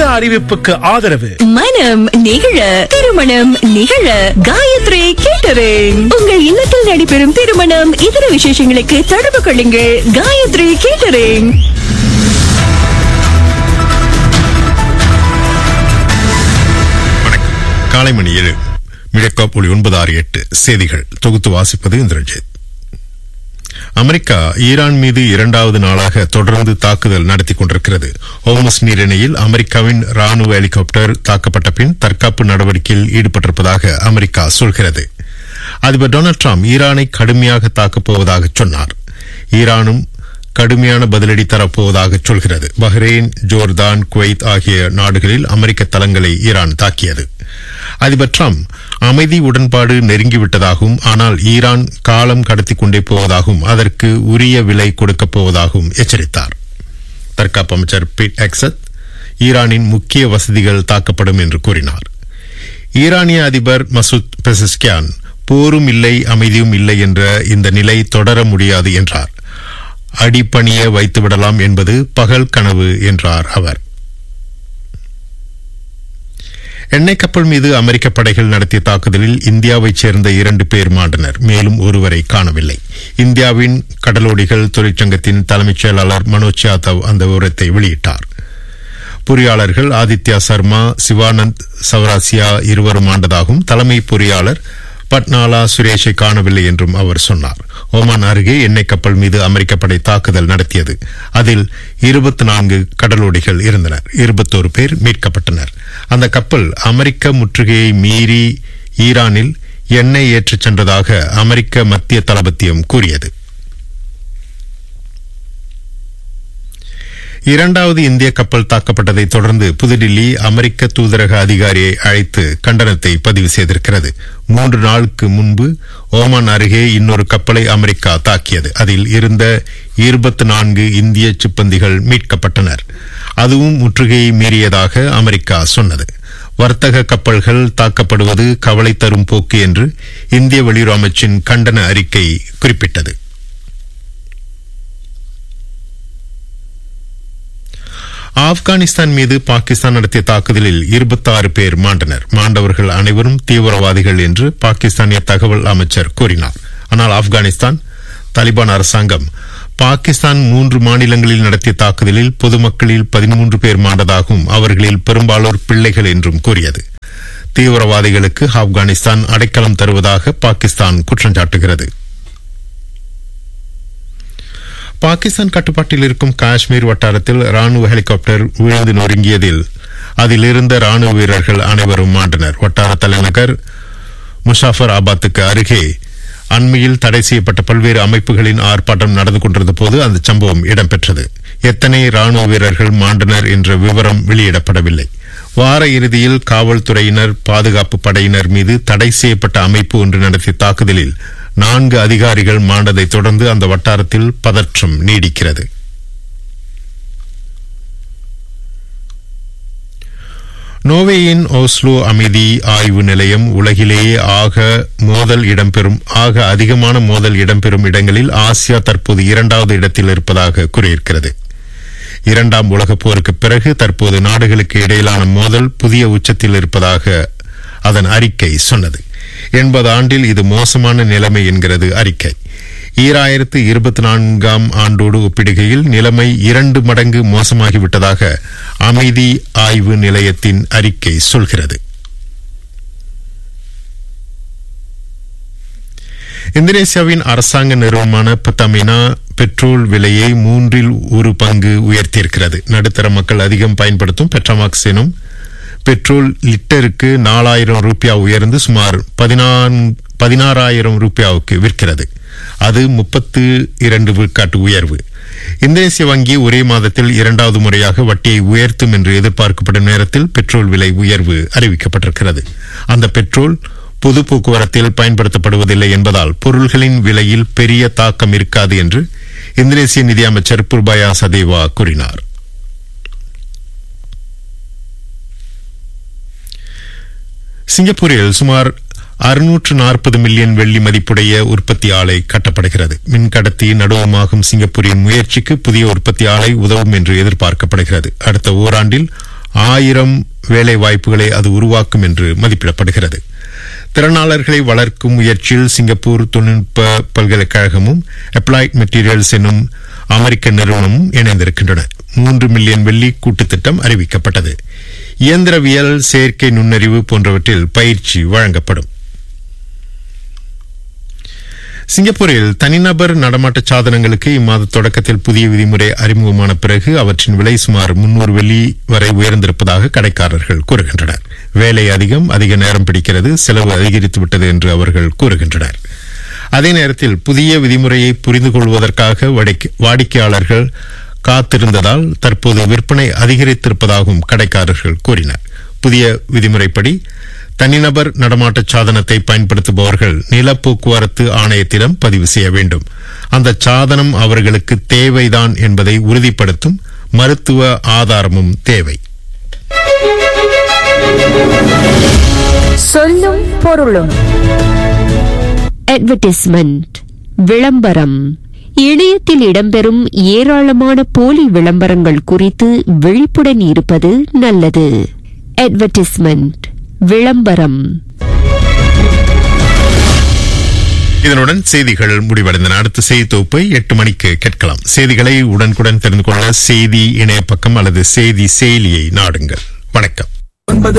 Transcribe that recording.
அறிவிப்புக்கு ஆதரவு மனம் நிகழ திருமணம் நிகழ காயத்ரி கேட்டரிங் உங்கள் இல்லத்தில் நடைபெறும் திருமணம் இதர விசேஷங்களுக்கு தொடர்பு கொள்ளுங்கள் காயத்ரி கேட்டரிங் வணக்கம் காலை மணி ஏழு மிழக்காப் ஒளி ஒன்பது ஆறு எட்டு செய்திகள் தொகுத்து வாசிப்பது இந்திரஜித் அமெரிக்கா ஈரான் மீது இரண்டாவது நாளாக தொடர்ந்து தாக்குதல் நடத்தி கொண்டிருக்கிறது ஹோமஸ் நீரிணையில் அமெரிக்காவின் ராணுவ ஹெலிகாப்டர் தாக்கப்பட்ட பின் தற்காப்பு நடவடிக்கையில் ஈடுபட்டிருப்பதாக அமெரிக்கா சொல்கிறது அதிபர் டொனால்டு டிரம்ப் ஈரானை கடுமையாக தாக்கப் போவதாக சொன்னார் ஈரானும் கடுமையான பதிலடி தரப்போவதாக சொல்கிறது பஹ்ரைன் ஜோர்தான் குவைத் ஆகிய நாடுகளில் அமெரிக்க தளங்களை ஈரான் தாக்கியது அதிபர் டிரம்ப் அமைதி உடன்பாடு நெருங்கிவிட்டதாகவும் ஆனால் ஈரான் காலம் கடத்திக் கொண்டே போவதாகவும் அதற்கு உரிய விலை கொடுக்கப் போவதாகவும் எச்சரித்தார் தற்காப்பு அமைச்சர் பீட் எக்ஸத் ஈரானின் முக்கிய வசதிகள் தாக்கப்படும் என்று கூறினார் ஈரானிய அதிபர் மசூத் பெசஸ்கியான் போரும் இல்லை அமைதியும் இல்லை என்ற இந்த நிலை தொடர முடியாது என்றார் அடிப்பணிய வைத்துவிடலாம் என்பது பகல் கனவு என்றார் அவர் எண்ணெய் கப்பல் மீது அமெரிக்க படைகள் நடத்திய தாக்குதலில் இந்தியாவைச் சேர்ந்த இரண்டு பேர் மாண்டனர் மேலும் ஒருவரை காணவில்லை இந்தியாவின் கடலோடிகள் தொழிற்சங்கத்தின் தலைமைச் செயலாளர் மனோஜ் யாதவ் அந்த விவரத்தை வெளியிட்டார் பொறியாளர்கள் ஆதித்யா சர்மா சிவானந்த் சவராசியா இருவரும் ஆண்டதாகவும் தலைமை பொறியாளர் பட்னாலா சுரேஷை காணவில்லை என்றும் அவர் சொன்னார் ஓமான் அருகே எண்ணெய் கப்பல் மீது அமெரிக்க படை தாக்குதல் நடத்தியது அதில் இருபத்தி நான்கு கடலோடிகள் இருந்தனர் இருபத்தோரு பேர் மீட்கப்பட்டனர் அந்த கப்பல் அமெரிக்க முற்றுகையை மீறி ஈரானில் எண்ணெய் ஏற்றிச் சென்றதாக அமெரிக்க மத்திய தளபத்தியம் கூறியது இரண்டாவது இந்திய கப்பல் தாக்கப்பட்டதை தொடர்ந்து புதுடில்லி அமெரிக்க தூதரக அதிகாரியை அழைத்து கண்டனத்தை பதிவு செய்திருக்கிறது மூன்று நாளுக்கு முன்பு ஓமான் அருகே இன்னொரு கப்பலை அமெரிக்கா தாக்கியது அதில் இருந்த இருபத்தி நான்கு இந்திய சிப்பந்திகள் மீட்கப்பட்டனர் அதுவும் முற்றுகையை மீறியதாக அமெரிக்கா சொன்னது வர்த்தக கப்பல்கள் தாக்கப்படுவது கவலை தரும் போக்கு என்று இந்திய வெளியுறவு அமைச்சின் கண்டன அறிக்கை குறிப்பிட்டது ஆப்கானிஸ்தான் மீது பாகிஸ்தான் நடத்திய தாக்குதலில் இருபத்தாறு பேர் மாண்டனர் மாண்டவர்கள் அனைவரும் தீவிரவாதிகள் என்று பாகிஸ்தானிய தகவல் அமைச்சர் கூறினார் ஆனால் ஆப்கானிஸ்தான் தாலிபான் அரசாங்கம் பாகிஸ்தான் மூன்று மாநிலங்களில் நடத்திய தாக்குதலில் பொதுமக்களில் பதிமூன்று பேர் மாண்டதாகவும் அவர்களில் பெரும்பாலோர் பிள்ளைகள் என்றும் கூறியது தீவிரவாதிகளுக்கு ஆப்கானிஸ்தான் அடைக்கலம் தருவதாக பாகிஸ்தான் குற்றம் சாட்டுகிறது பாகிஸ்தான் கட்டுப்பாட்டில் இருக்கும் காஷ்மீர் வட்டாரத்தில் ராணுவ ஹெலிகாப்டர் விழுந்து நொறுங்கியதில் அதில் இருந்த ராணுவ வீரர்கள் அனைவரும் மாண்டனர் வட்டார தலைநகர் முஷாஃபர் ஆபாத்துக்கு அருகே அண்மையில் தடை செய்யப்பட்ட பல்வேறு அமைப்புகளின் ஆர்ப்பாட்டம் நடந்து கொண்டிருந்த போது அந்த சம்பவம் இடம்பெற்றது எத்தனை ராணுவ வீரர்கள் மாண்டனர் என்ற விவரம் வெளியிடப்படவில்லை வார இறுதியில் காவல்துறையினர் பாதுகாப்பு படையினர் மீது தடை செய்யப்பட்ட அமைப்பு ஒன்று நடத்திய தாக்குதலில் நான்கு அதிகாரிகள் மாண்டதை தொடர்ந்து அந்த வட்டாரத்தில் பதற்றம் நீடிக்கிறது நோவேயின் ஓஸ்லோ அமைதி ஆய்வு நிலையம் உலகிலேயே ஆக மோதல் இடம்பெறும் ஆக அதிகமான மோதல் இடம்பெறும் இடங்களில் ஆசியா தற்போது இரண்டாவது இடத்தில் இருப்பதாக கூறியிருக்கிறது இரண்டாம் உலகப் போருக்கு பிறகு தற்போது நாடுகளுக்கு இடையிலான மோதல் புதிய உச்சத்தில் இருப்பதாக அதன் அறிக்கை சொன்னது எண்பது ஆண்டில் இது மோசமான நிலைமை என்கிறது அறிக்கை ஈராயிரத்து இருபத்தி நான்காம் ஆண்டோடு ஒப்பிடுகையில் நிலைமை இரண்டு மடங்கு மோசமாகிவிட்டதாக அமைதி ஆய்வு நிலையத்தின் அறிக்கை சொல்கிறது இந்தோனேசியாவின் அரசாங்க நிறுவனமான பத்தமினா பெட்ரோல் விலையை மூன்றில் ஒரு பங்கு உயர்த்தியிருக்கிறது நடுத்தர மக்கள் அதிகம் பயன்படுத்தும் பெட்ரமாக்ஸ் எனும் பெட்ரோல் லிட்டருக்கு நாலாயிரம் ரூபியா உயர்ந்து சுமார் பதினாறாயிரம் ரூபியாவுக்கு விற்கிறது அது முப்பத்து இரண்டு விழுக்காட்டு உயர்வு இந்தோனேசிய வங்கி ஒரே மாதத்தில் இரண்டாவது முறையாக வட்டியை உயர்த்தும் என்று எதிர்பார்க்கப்படும் நேரத்தில் பெட்ரோல் விலை உயர்வு அறிவிக்கப்பட்டிருக்கிறது அந்த பெட்ரோல் பொது போக்குவரத்தில் பயன்படுத்தப்படுவதில்லை என்பதால் பொருள்களின் விலையில் பெரிய தாக்கம் இருக்காது என்று இந்தோனேசிய நிதியமைச்சர் புர்பயா சதேவா கூறினார் சிங்கப்பூரில் சுமார் அறுநூற்று நாற்பது மில்லியன் வெள்ளி மதிப்புடைய உற்பத்தி ஆலை கட்டப்படுகிறது மின்கடத்தி நடுவமாகும் சிங்கப்பூரின் முயற்சிக்கு புதிய உற்பத்தி ஆலை உதவும் என்று எதிர்பார்க்கப்படுகிறது அடுத்த ஓராண்டில் ஆயிரம் வேலை வாய்ப்புகளை அது உருவாக்கும் என்று மதிப்பிடப்படுகிறது திறனாளர்களை வளர்க்கும் முயற்சியில் சிங்கப்பூர் தொழில்நுட்ப பல்கலைக்கழகமும் அப்ளைட் மெட்டீரியல்ஸ் என்னும் அமெரிக்க நிறுவனமும் இணைந்திருக்கின்றன மூன்று மில்லியன் வெள்ளி கூட்டுத் திட்டம் அறிவிக்கப்பட்டது இயந்திரவியல் செயற்கை நுண்ணறிவு போன்றவற்றில் பயிற்சி வழங்கப்படும் சிங்கப்பூரில் தனிநபர் நடமாட்ட சாதனங்களுக்கு இம்மாத தொடக்கத்தில் புதிய விதிமுறை அறிமுகமான பிறகு அவற்றின் விலை சுமார் முன்னூறு வெள்ளி வரை உயர்ந்திருப்பதாக கடைக்காரர்கள் கூறுகின்றனர் வேலை அதிகம் அதிக நேரம் பிடிக்கிறது செலவு அதிகரித்துவிட்டது என்று அவர்கள் கூறுகின்றனர் அதே நேரத்தில் புதிய விதிமுறையை புரிந்து கொள்வதற்காக வடிக்க- வாடிக்கையாளர்கள் காத்திருந்ததால் தற்போது விற்பனை அதிகரித்திருப்பதாகவும் கடைக்காரர்கள் கூறினர் புதிய விதிமுறைப்படி தனிநபர் நடமாட்ட சாதனத்தை பயன்படுத்துபவர்கள் நில போக்குவரத்து ஆணையத்திடம் பதிவு செய்ய வேண்டும் அந்த சாதனம் அவர்களுக்கு தேவைதான் என்பதை உறுதிப்படுத்தும் மருத்துவ ஆதாரமும் தேவை சொல்லும் பொருளும் அட்வர்டைஸ்மெண்ட் விளம்பரம் இணையத்தில் இடம்பெறும் ஏராளமான போலி விளம்பரங்கள் குறித்து விழிப்புடன் இருப்பது நல்லது அட்வர்டைஸ்மெண்ட் விளம்பரம் இதனுடன் செய்திகள் முடிவடைந்தன அடுத்த செய்தி தொகுப்பை எட்டு மணிக்கு கேட்கலாம் செய்திகளை உடனுக்குடன் தெரிந்து கொள்ள செய்தி இணைய பக்கம் அல்லது செய்தி செயலியை நாடுங்கள் வணக்கம் ஒன்பது